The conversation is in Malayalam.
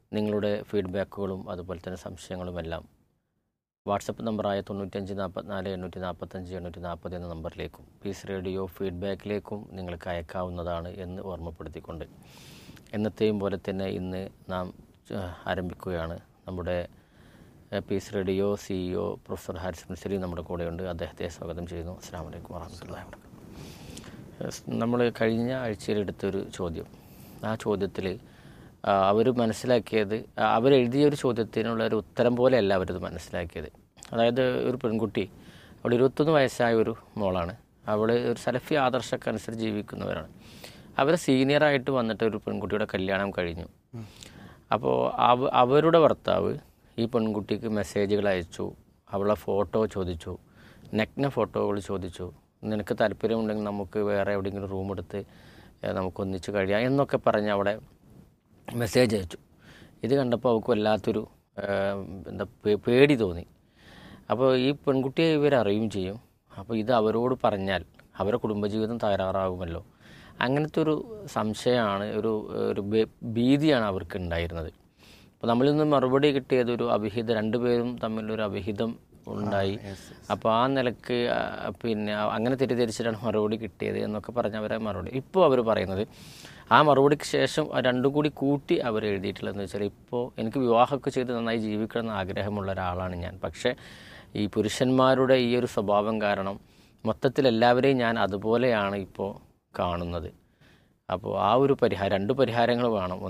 നിങ്ങളുടെ ഫീഡ്ബാക്കുകളും അതുപോലെ തന്നെ സംശയങ്ങളുമെല്ലാം വാട്സപ്പ് നമ്പറായ തൊണ്ണൂറ്റഞ്ച് നാൽപ്പത്തിനാല് എണ്ണൂറ്റി നാൽപ്പത്തഞ്ച് എണ്ണൂറ്റി നാൽപ്പത് എന്ന നമ്പറിലേക്കും പീസ് റേഡിയോ ഫീഡ്ബാക്കിലേക്കും നിങ്ങൾക്ക് അയക്കാവുന്നതാണ് എന്ന് ഓർമ്മപ്പെടുത്തിക്കൊണ്ട് എന്നത്തെയും പോലെ തന്നെ ഇന്ന് നാം ആ, ആരംഭിക്കുകയാണ് നമ്മുടെ ആ, peace radio CEO professor Haris Misri നമ്മുടെ കൂടെയുണ്ട് അദ്ദേഹത്തെ സ്വാഗതം ചെയ്യുന്നു അസ്സാം വലൈക്കും വാഹമത്തല്ലാ നമ്മൾ കഴിഞ്ഞ ആഴ്ചയിൽ എടുത്തൊരു ചോദ്യം ആ ചോദ്യത്തിൽ അവർ മനസ്സിലാക്കിയത് ആ, അവരെഴുതിയ ഒരു ചോദ്യത്തിനുള്ള ഒരു ഉത്തരം പോലെയല്ല അവരത് മനസ്സിലാക്കിയത് അതായത് ഒരു പെൺകുട്ടി അവൾ ഇരുപത്തൊന്ന് വയസ്സായ ഒരു മോളാണ് അവൾ ഒരു സലഫി ആദർശക്കനുസരിച്ച് ജീവിക്കുന്നവരാണ് അവർ സീനിയറായിട്ട് വന്നിട്ട് ഒരു പെൺകുട്ടിയുടെ കല്യാണം കഴിഞ്ഞു അപ്പോൾ അവ അവരുടെ ഭർത്താവ് ഈ പെൺകുട്ടിക്ക് മെസ്സേജുകൾ അയച്ചു അവളെ ഫോട്ടോ ചോദിച്ചു നഗ്ന ഫോട്ടോകൾ ചോദിച്ചു നിനക്ക് താല്പര്യമുണ്ടെങ്കിൽ നമുക്ക് വേറെ എവിടെയെങ്കിലും റൂം എടുത്ത് ഏഹ്, നമുക്ക് ഒന്നിച്ച് കഴിയാം എന്നൊക്കെ പറഞ്ഞ് അവിടെ മെസ്സേജ് അയച്ചു ഇത് കണ്ടപ്പോൾ അവൾക്ക് വല്ലാത്തൊരു ഏഹ്, എന്താ പേ- പേടി തോന്നി അപ്പോൾ ഈ പെൺകുട്ടിയെ ഇവരറിയും ചെയ്യും അപ്പോൾ ഇത് അവരോട് പറഞ്ഞാൽ അവരുടെ കുടുംബജീവിതം തകരാറാകുമല്ലോ അങ്ങനത്തെ ഒരു സംശയമാണ് ഒരു ഒരു ബേ- ഭീതിയാണ് അവർക്ക് ഉണ്ടായിരുന്നത് അപ്പോൾ നമ്മളിൽ നിന്ന് മറുപടി കിട്ടിയത് ഒരു അവിഹിത രണ്ടുപേരും തമ്മിലൊരു അവിഹിതം ഉണ്ടായി അപ്പോൾ ആ നിലക്ക് ആ, പിന്നെ ആ- അങ്ങനെ തെറ്റിദ്ധരിച്ചിട്ടാണ് മറുപടി കിട്ടിയത് എന്നൊക്കെ പറഞ്ഞ് അവരെ മറുപടി ഇപ്പോൾ അവർ പറയുന്നത് ആ മറുപടിക്ക് ശേഷം ആ രണ്ടും കൂടി കൂട്ടി അവർ എഴുതിയിട്ടുള്ളതെന്ന് വെച്ചാൽ ഇപ്പോൾ എനിക്ക് വിവാഹമൊക്കെ ചെയ്ത് നന്നായി ജീവിക്കണം എന്ന് ആഗ്രഹമുള്ള ഒരാളാണ് ഞാൻ പക്ഷേ ഈ പുരുഷന്മാരുടെ ഈ ഒരു സ്വഭാവം കാരണം മൊത്തത്തിൽ എല്ലാവരെയും ഞാൻ അതുപോലെയാണ് ഇപ്പോൾ കാണുന്നത് അപ്പോൾ ആ ഒരു പരിഹാരം രണ്ട് പരിഹാരങ്ങൾ വേണം